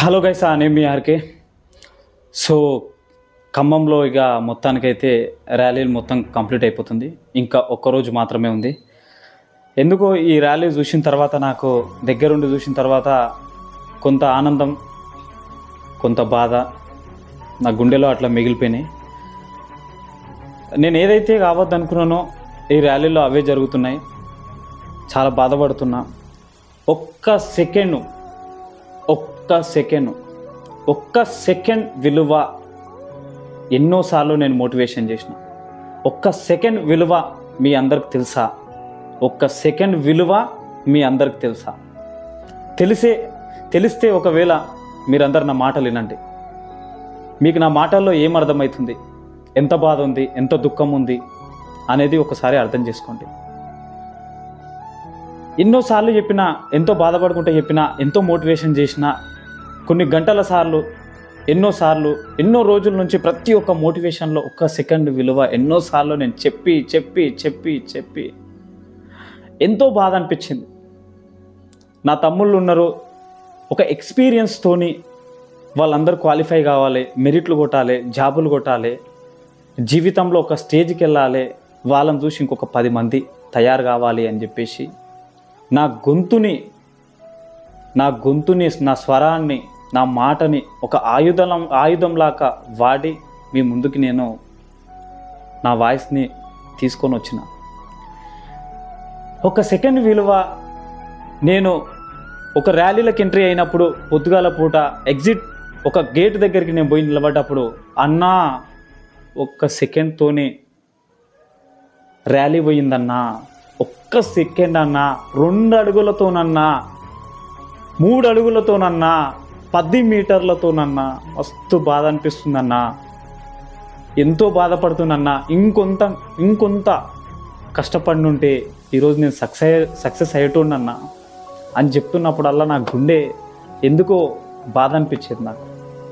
Hello guys నేను మీ RK so ఖమ్మంలో ఇక మొత్తానికైతే ర్యాలీలు మొత్తం కంప్లీట్ అయిపోతుంది ఇంకా ఒక్కరోజు మాత్రమే ఉంది ఎందుకో ఈ ర్యాలీ చూసిన తర్వాత నాకు దగ్గరుండి చూసిన తర్వాత కొంత ఆనందం కొంత బాధ నా గుండెలో అట్లా మిగిలిపోయినాయి నేను ఏదైతే కావద్దు అనుకున్నానో ఈ ర్యాలీలో అవే జరుగుతున్నాయి చాలా బాధపడుతున్నా ఒక్క సెకండ్ ఒక్క సెకండ్ ఒక్క సెకండ్ విలువ ఎన్నోసార్లు నేను మోటివేషన్ చేసిన ఒక్క సెకండ్ విలువ మీ అందరికి తెలుసా ఒక్క సెకండ్ విలువ మీ అందరికి తెలుసా తెలిసే తెలిస్తే ఒకవేళ మీరందరు నా మాటలు వినండి మీకు నా మాటల్లో ఏం అర్థమవుతుంది ఎంత బాధ ఉంది ఎంత దుఃఖం ఉంది అనేది ఒకసారి అర్థం చేసుకోండి ఎన్నోసార్లు చెప్పినా ఎంతో బాధపడుకుంటే చెప్పినా ఎంతో మోటివేషన్ చేసిన కొన్ని గంటల సార్లు ఎన్నోసార్లు ఎన్నో రోజుల నుంచి ప్రతి ఒక్క మోటివేషన్లో ఒక్క సెకండ్ విలువ ఎన్నోసార్లు నేను చెప్పి చెప్పి చెప్పి చెప్పి ఎంతో బాధ అనిపించింది నా తమ్ముళ్ళు ఉన్నారు ఒక ఎక్స్పీరియన్స్తోని వాళ్ళందరూ క్వాలిఫై కావాలి మెరిట్లు కొట్టాలి జాబులు కొట్టాలి జీవితంలో ఒక స్టేజ్కి వెళ్ళాలి వాళ్ళని చూసి ఇంకొక పది మంది తయారు కావాలి అని చెప్పేసి నా గొంతుని నా గొంతుని నా స్వరాన్ని నా మాటని ఒక ఆయుధం ఆయుధంలాగా వాడి మీ ముందుకి నేను నా వాయిస్ని తీసుకొని వచ్చిన ఒక సెకండ్ విలువ నేను ఒక ర్యాలీలకు ఎంట్రీ అయినప్పుడు పొద్దుగాల పూట ఎగ్జిట్ ఒక గేట్ దగ్గరికి నేను పోయి నిలబడ్డప్పుడు అన్నా ఒక్క సెకండ్తోనే ర్యాలీ పోయిందన్నా ఒక్క సెకండ్ అన్నా రెండు అడుగులతోనన్నా మూడు అడుగులతోనన్నా పది మీటర్లతోనన్నా మస్తు బాధ అనిపిస్తుందన్నా ఎంతో బాధపడుతున్నన్నా ఇంకొంత ఇంకొంత కష్టపడినుంటే ఈరోజు నేను సక్సెస్ సక్సెస్ అయ్యేటోనన్నా అని చెప్తున్నప్పుడల్లా నా గుండె ఎందుకో బాధ అనిపించేది నాకు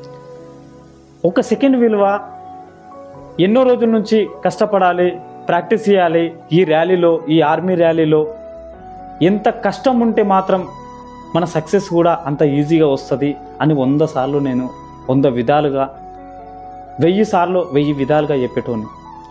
ఒక సెకండ్ విలువ ఎన్నో రోజుల నుంచి కష్టపడాలి ప్రాక్టీస్ చేయాలి ఈ ర్యాలీలో ఈ ఆర్మీ ర్యాలీలో ఎంత కష్టం ఉంటే మాత్రం మన సక్సెస్ కూడా అంత ఈజీగా వస్తుంది అని వంద సార్లు నేను వంద విధాలుగా వెయ్యి సార్లు వెయ్యి విధాలుగా చెప్పేటోని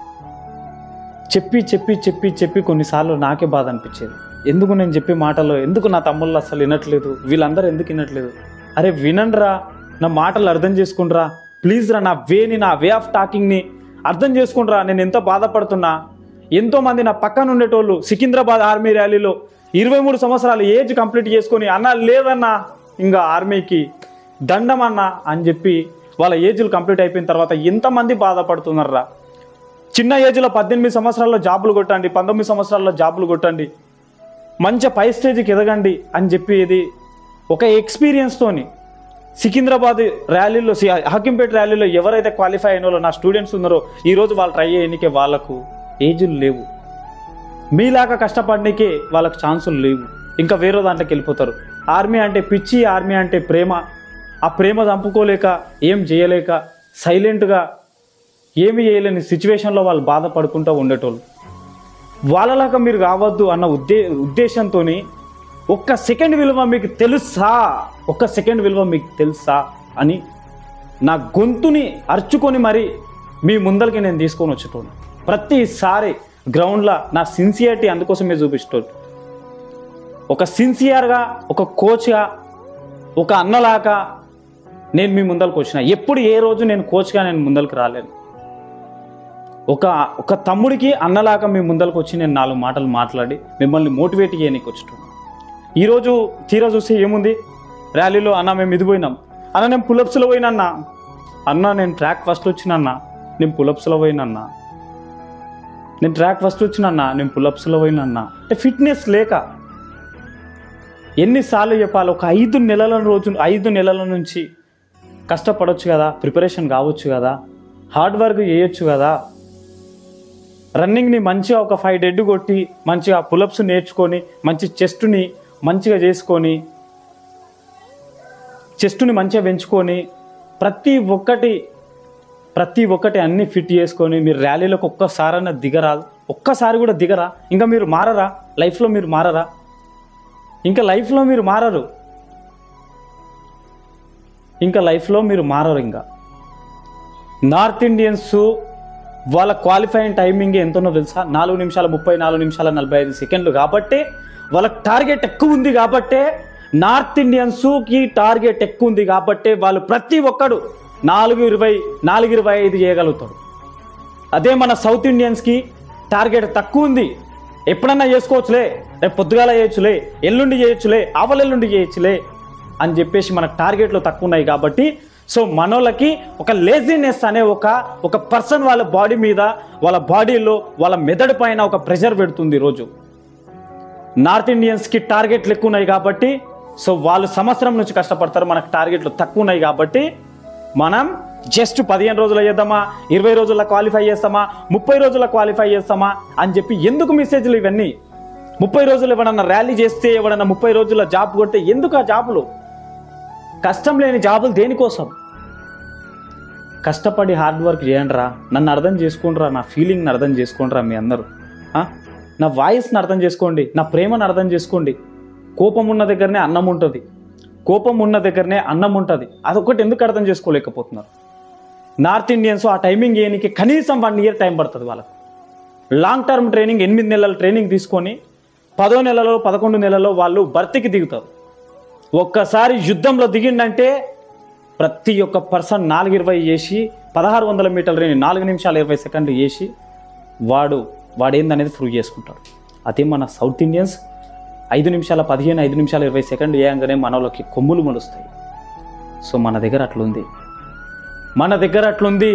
చెప్పి చెప్పి చెప్పి చెప్పి కొన్నిసార్లు నాకే బాధ అనిపించేది ఎందుకు నేను చెప్పే మాటలు ఎందుకు నా తమ్ముళ్ళు అసలు వినట్లేదు వీళ్ళందరూ ఎందుకు వినట్లేదు అరే వినండిరా నా మాటలు అర్థం చేసుకుండ్రా ప్లీజ్ రా నా వేని నా వే ఆఫ్ టాకింగ్ని అర్థం చేసుకుండ్రా నేను ఎంత బాధపడుతున్నా ఎంతోమంది నా పక్కన ఉండేటోళ్ళు సికింద్రాబాద్ ఆర్మీ ర్యాలీలో ఇరవై మూడు సంవత్సరాలు ఏజ్ కంప్లీట్ చేసుకొని అన్న లేదన్నా ఇంకా ఆర్మీకి దండం అన్న అని చెప్పి వాళ్ళ ఏజ్లు కంప్లీట్ అయిపోయిన తర్వాత ఎంతమంది బాధపడుతున్నారా చిన్న ఏజ్లో పద్దెనిమిది సంవత్సరాల్లో జాబులు కొట్టండి పంతొమ్మిది సంవత్సరాల్లో జాబులు కొట్టండి మంచి పై స్టేజ్కి ఎదగండి అని చెప్పి ఇది ఒక ఎక్స్పీరియన్స్తోని సికింద్రాబాద్ ర్యాలీలో సి- హకీంపేట ర్యాలీలో ఎవరైతే క్వాలిఫై అయిన వాళ్ళు నా స్టూడెంట్స్ ఉన్నారో ఈరోజు వాళ్ళు ట్రై చేయనికే వాళ్ళకు ఏజులు లేవు మీలాగా కష్టపడనికే వాళ్ళకి ఛాన్సులు లేవు ఇంకా వేరే దాంట్లోకి వెళ్ళిపోతారు ఆర్మీ అంటే పిచ్చి ఆర్మీ అంటే ప్రేమ ఆ ప్రేమ చంపుకోలేక ఏం చేయలేక సైలెంట్గా ఏమి చేయలేని సిచ్యువేషన్లో వాళ్ళు బాధపడుకుంటూ ఉండేటోళ్ళు వాళ్ళలాగా మీరు కావద్దు అన్న ఉద్దే ఉద్దేశంతో ఒక్క సెకండ్ విలువ మీకు తెలుసా ఒక్క సెకండ్ విలువ మీకు తెలుసా అని నా గొంతుని అర్చుకొని మరి మీ ముందరికి నేను తీసుకొని వచ్చేటోను ప్రతిసారి గ్రౌండ్లో నా సిన్సియారిటీ అందుకోసమే చూపిస్తాడు ఒక సిన్సియర్గా ఒక కోచ్గా ఒక అన్నలాగా నేను మీ ముందరికి వచ్చిన ఎప్పుడు ఏ రోజు నేను కోచ్గా నేను ముందరికి రాలేను ఒక ఒక తమ్ముడికి అన్నలాగా మీ ముందరకు వచ్చి నేను నాలుగు మాటలు మాట్లాడి మిమ్మల్ని మోటివేట్ చేయడానికి వచ్చుతున్నాను ఈరోజు తీరా చూస్తే ఏముంది ర్యాలీలో అన్న మేము ఇది పోయినాం అన్న నేను పులప్స్లో పోయినన్నా అన్న నేను ట్రాక్ ఫస్ట్ వచ్చినన్నా నేను పులప్స్లో పోయినన్నా నేను ట్రాక్ ఫస్ట్ వచ్చినన్నా నేను పులప్స్లో పోయినన్నా అంటే ఫిట్నెస్ లేక ఎన్నిసార్లు చెప్పాలి ఒక ఐదు నెలల రోజు ఐదు నెలల నుంచి కష్టపడవచ్చు కదా ప్రిపరేషన్ కావచ్చు కదా హార్డ్ వర్క్ చేయొచ్చు కదా రన్నింగ్ని మంచిగా ఒక ఫైవ్ డెడ్ కొట్టి మంచిగా పులప్స్ నేర్చుకొని మంచి చెస్ట్ని మంచిగా చేసుకొని చెస్ట్ని మంచిగా పెంచుకొని ప్రతి ఒక్కటి ప్రతి ఒక్కటి అన్ని ఫిట్ చేసుకొని మీరు ర్యాలీలోకి ఒక్కసారైనా దిగరాదు ఒక్కసారి కూడా దిగరా ఇంకా మీరు మారరా లైఫ్లో మీరు మారరా ఇంకా లైఫ్లో మీరు మారరు ఇంకా లైఫ్లో మీరు మారరు ఇంకా నార్త్ ఇండియన్స్ వాళ్ళ క్వాలిఫైయింగ్ టైమింగ్ ఎంతనో తెలుసా నాలుగు నిమిషాల ముప్పై నాలుగు నిమిషాల నలభై ఐదు సెకండ్లు కాబట్టి వాళ్ళకి టార్గెట్ ఎక్కువ ఉంది కాబట్టే నార్త్ ఇండియన్స్కి టార్గెట్ ఎక్కువ ఉంది కాబట్టే వాళ్ళు ప్రతి ఒక్కడు నాలుగు ఇరవై నాలుగు ఇరవై ఐదు చేయగలుగుతాడు అదే మన సౌత్ ఇండియన్స్కి టార్గెట్ తక్కువ ఉంది ఎప్పుడన్నా చేసుకోవచ్చులే రేపు పొద్దుగాల చేయొచ్చులే ఎల్లుండి చేయొచ్చులే ఆవలెల్లుండి చేయొచ్చులే అని చెప్పేసి మన టార్గెట్లు తక్కువ ఉన్నాయి కాబట్టి సో మనోళ్ళకి ఒక లేజినెస్ అనే ఒక ఒక పర్సన్ వాళ్ళ బాడీ మీద వాళ్ళ బాడీలో వాళ్ళ మెదడు పైన ఒక ప్రెషర్ పెడుతుంది ఈరోజు నార్త్ ఇండియన్స్కి టార్గెట్లు ఎక్కువ ఉన్నాయి కాబట్టి సో వాళ్ళు సంవత్సరం నుంచి కష్టపడతారు మనకు టార్గెట్లు తక్కువ ఉన్నాయి కాబట్టి మనం జస్ట్ పదిహేను రోజులు చేద్దామా ఇరవై రోజుల్లో క్వాలిఫై చేస్తామా ముప్పై రోజుల్లో క్వాలిఫై చేస్తామా అని చెప్పి ఎందుకు మెసేజ్లు ఇవన్నీ ముప్పై రోజులు ఎవడన్నా ర్యాలీ చేస్తే ఎవడన్నా ముప్పై రోజుల జాబ్ కొడితే ఎందుకు ఆ జాబులు కష్టం లేని జాబులు దేనికోసం కష్టపడి హార్డ్ వర్క్ చేయండిరా నన్ను అర్థం చేసుకోండిరా నా ఫీలింగ్ని అర్థం చేసుకోండిరా మీ అందరూ ఆ? నా వాయిస్ని అర్థం చేసుకోండి నా ప్రేమను అర్థం చేసుకోండి కోపం ఉన్న దగ్గరనే అన్నం ఉంటుంది కోపం ఉన్న దగ్గరనే అన్నం ఉంటుంది అదొకటి ఎందుకు అర్థం చేసుకోలేకపోతున్నారు నార్త్ ఇండియన్స్ ఆ టైమింగ్ చేయడానికి కనీసం వన్ ఇయర్ టైం పడుతుంది వాళ్ళకు లాంగ్ టర్మ్ ట్రైనింగ్ ఎనిమిది నెలల ట్రైనింగ్ తీసుకొని పదో నెలలో పదకొండు నెలలో వాళ్ళు భర్తీకి దిగుతారు ఒక్కసారి యుద్ధంలో దిగిండంటే ప్రతి ఒక్క పర్సన్ నాలుగు ఇరవై చేసి పదహారు వందల మీటర్ల రేంజ్ నాలుగు నిమిషాలు ఇరవై సెకండ్లు చేసి వాడు వాడు ఏందనేది ప్రూవ్ చేసుకుంటాడు అదే మన సౌత్ ఇండియన్స్ ఐదు నిమిషాల పదిహేను ఐదు నిమిషాల ఇరవై సెకండ్లు వేయంగానే మనలోకి కొమ్ములు మొలుస్తాయి సో మన దగ్గర అట్లుంది మన దగ్గర అట్లుంది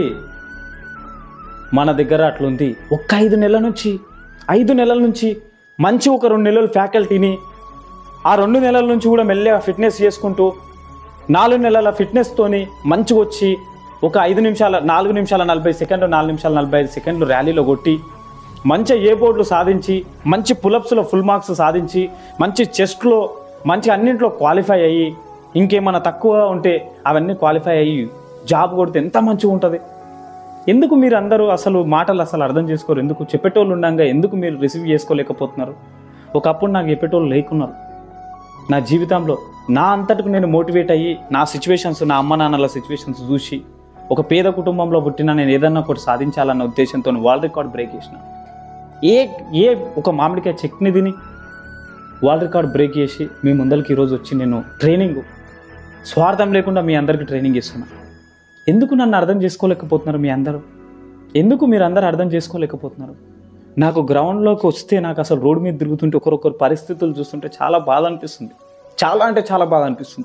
మన దగ్గర అట్లుంది ఒక్క ఐదు నెలల నుంచి ఐదు నెలల నుంచి మంచి ఒక రెండు నెలలు ఫ్యాకల్టీని ఆ రెండు నెలల నుంచి కూడా మెల్లగా ఫిట్నెస్ చేసుకుంటూ నాలుగు నెలల ఫిట్నెస్తోని మంచిగా వచ్చి ఒక ఐదు నిమిషాల నాలుగు నిమిషాల నలభై సెకండ్లు నాలుగు నిమిషాల నలభై ఐదు సెకండ్లు ర్యాలీలో కొట్టి మంచి ఏ బోర్డులు సాధించి మంచి పులప్స్లో ఫుల్ మార్క్స్ సాధించి మంచి చెస్ట్లో మంచి అన్నింటిలో క్వాలిఫై అయ్యి ఇంకేమైనా తక్కువ ఉంటే అవన్నీ క్వాలిఫై అయ్యి జాబ్ కొడితే ఎంత మంచిగా ఉంటుంది ఎందుకు మీరు అందరూ అసలు మాటలు అసలు అర్థం చేసుకోరు ఎందుకు చెప్పేటోళ్ళు ఉండగా ఎందుకు మీరు రిసీవ్ చేసుకోలేకపోతున్నారు ఒకప్పుడు నాకు చెప్పేటోళ్ళు లేకున్నారు నా జీవితంలో నా అంతటికి నేను మోటివేట్ అయ్యి నా సిచ్యువేషన్స్ నా అమ్మ నాన్నల సిచ్యువేషన్స్ చూసి ఒక పేద కుటుంబంలో పుట్టిన నేను ఏదన్నా ఒకటి సాధించాలన్న ఉద్దేశంతో వరల్డ్ రికార్డ్ బ్రేక్ చేసిన ఏ ఏ ఒక మామిడికాయ చట్నీ తిని వరల్డ్ రికార్డ్ బ్రేక్ చేసి మీ ముందరికి ఈరోజు వచ్చి నేను ట్రైనింగ్ స్వార్థం లేకుండా మీ అందరికీ ట్రైనింగ్ ఇస్తున్నా ఎందుకు నన్ను అర్థం చేసుకోలేకపోతున్నారు మీ అందరూ ఎందుకు మీరు అందరూ అర్థం చేసుకోలేకపోతున్నారు నాకు గ్రౌండ్లోకి వస్తే నాకు అసలు రోడ్డు మీద తిరుగుతుంటే ఒకరొకరు పరిస్థితులు చూస్తుంటే చాలా బాధ అనిపిస్తుంది చాలా అంటే చాలా బాధ అనిపిస్తుంది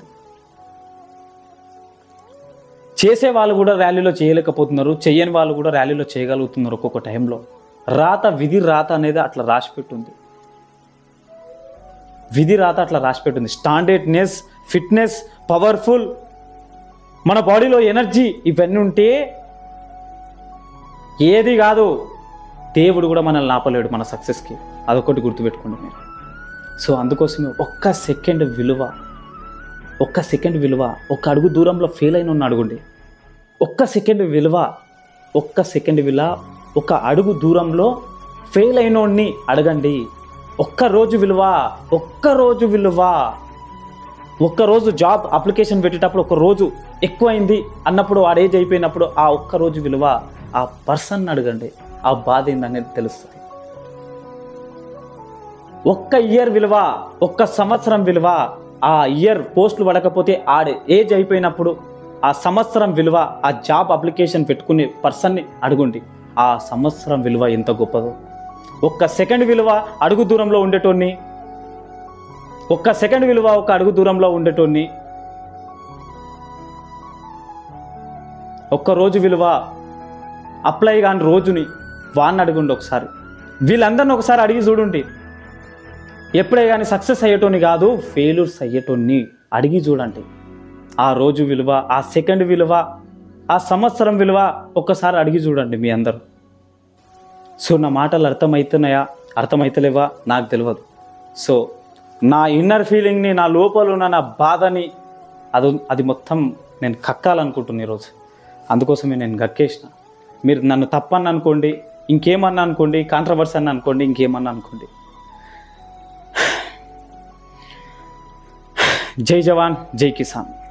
చేసే వాళ్ళు కూడా ర్యాలీలో చేయలేకపోతున్నారు చెయ్యని వాళ్ళు కూడా ర్యాలీలో చేయగలుగుతున్నారు ఒక్కొక్క టైంలో రాత విధి రాత అనేది అట్లా రాసి పెట్టుంది విధి రాత అట్లా రాసి పెట్టుంది స్టాండర్డ్నెస్ ఫిట్నెస్ పవర్ఫుల్ మన బాడీలో ఎనర్జీ ఇవన్నీ ఉంటే ఏది కాదు దేవుడు కూడా మనల్ని ఆపలేడు మన సక్సెస్కి అదొకటి గుర్తుపెట్టుకోండి మీరు సో అందుకోసమే ఒక్క సెకండ్ విలువ ఒక్క సెకండ్ విలువ ఒక్క అడుగు దూరంలో ఫెయిల్ అయిన ఉన్న అడుగుండి ఒక్క సెకండ్ విలువ ఒక్క సెకండ్ విలువ ఒక అడుగు దూరంలో ఫెయిల్ అయినోడిని అడగండి ఒక్క రోజు విలువ ఒక్క రోజు విలువ ఒక్క రోజు జాబ్ అప్లికేషన్ పెట్టేటప్పుడు ఒక రోజు ఎక్కువైంది అన్నప్పుడు వాడు ఏజ్ అయిపోయినప్పుడు ఆ ఒక్క రోజు విలువ ఆ పర్సన్ అడగండి ఆ బాధ ఏందనేది తెలుస్తుంది ఒక్క ఇయర్ విలువ ఒక్క సంవత్సరం విలువ ఆ ఇయర్ పోస్టులు పడకపోతే ఆడే ఏజ్ అయిపోయినప్పుడు ఆ సంవత్సరం విలువ ఆ జాబ్ అప్లికేషన్ పెట్టుకునే పర్సన్ని అడుగుండి ఆ సంవత్సరం విలువ ఎంత గొప్పదో ఒక్క సెకండ్ విలువ అడుగు దూరంలో ఉండేటోన్ని ఒక్క సెకండ్ విలువ ఒక అడుగు దూరంలో ఉండేటోన్ని ఒక్క రోజు విలువ అప్లై కాని రోజుని వాడిని అడుగుండి ఒకసారి వీళ్ళందరిని ఒకసారి అడిగి చూడండి ఎప్పుడే కానీ సక్సెస్ అయ్యేటోని కాదు ఫెయిల్యూర్స్ అయ్యేటోని అడిగి చూడండి ఆ రోజు విలువ ఆ సెకండ్ విలువ ఆ సంవత్సరం విలువ ఒక్కసారి అడిగి చూడండి మీ అందరూ సో నా మాటలు అర్థమవుతున్నాయా అర్థమవుతలేవా నాకు తెలియదు సో నా ఇన్నర్ ఫీలింగ్ని నా లోపల ఉన్న నా బాధని అది అది మొత్తం నేను కక్కాలనుకుంటున్నాను ఈరోజు అందుకోసమే నేను గక్కేసిన మీరు నన్ను తప్పని అనుకోండి ఇంకేమన్నా అనుకోండి కాంట్రవర్సీ అని అనుకోండి ఇంకేమన్నా అనుకోండి జై జవాన్ జై కిసాన్